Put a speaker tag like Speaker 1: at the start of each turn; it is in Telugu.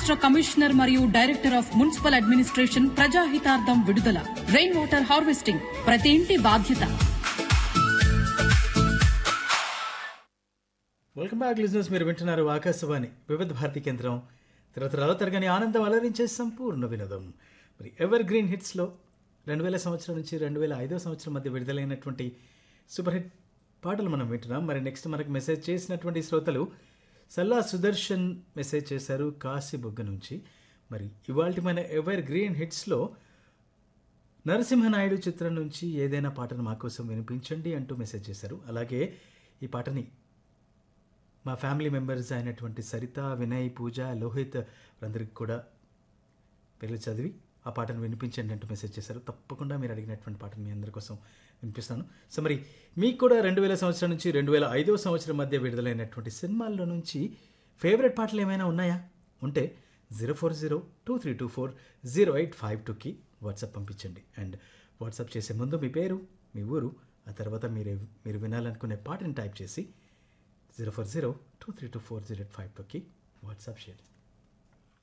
Speaker 1: రాష్ట్ర కమిషనర్ మరియు డైరెక్టర్ ఆఫ్ మున్సిపల్ అడ్మినిస్ట్రేషన్ ప్రజాహితార్థం విడుదల రెయిన్ వాటర్ హార్వెస్టింగ్ ప్రతి ఇంటి బాధ్యత
Speaker 2: వెల్కమ్ బ్యాక్ లిజినెస్ మీరు వింటున్నారు ఆకాశవాణి వివిధ భారతి కేంద్రం తరతరాల తరగని ఆనందం అలరించే సంపూర్ణ వినోదం మరి ఎవర్ గ్రీన్ హిట్స్లో రెండు వేల సంవత్సరం నుంచి రెండు వేల ఐదో సంవత్సరం మధ్య విడుదలైనటువంటి సూపర్ హిట్ పాటలు మనం వింటున్నాం మరి నెక్స్ట్ మనకు మెసేజ్ చేసినటువంటి శ్రోతలు సల్లా సుదర్శన్ మెసేజ్ చేశారు కాశీబొగ్గ నుంచి మరి ఇవాళ మన ఎవర్ గ్రీన్ హిట్స్లో నరసింహనాయుడు చిత్రం నుంచి ఏదైనా పాటను మా కోసం వినిపించండి అంటూ మెసేజ్ చేశారు అలాగే ఈ పాటని మా ఫ్యామిలీ మెంబర్స్ అయినటువంటి సరిత వినయ్ పూజ లోహిత్ అందరికి కూడా పేర్లు చదివి ఆ పాటను వినిపించండి అంటూ మెసేజ్ చేశారు తప్పకుండా మీరు అడిగినటువంటి పాటను మీ అందరి కోసం వినిపిస్తాను సో మరి మీకు కూడా రెండు వేల సంవత్సరం నుంచి రెండు వేల ఐదవ సంవత్సరం మధ్య విడుదలైనటువంటి సినిమాల్లో నుంచి ఫేవరెట్ పాటలు ఏమైనా ఉన్నాయా ఉంటే zero four zero two three two four zero eight five టూకి వాట్సాప్ పంపించండి అండ్ వాట్సాప్ చేసే ముందు మీ పేరు మీ ఊరు ఆ తర్వాత మీరు మీరు వినాలనుకునే పాటని టైప్ చేసి zero four zero two three two four zero eight five టూకి వాట్సాప్ చేయండి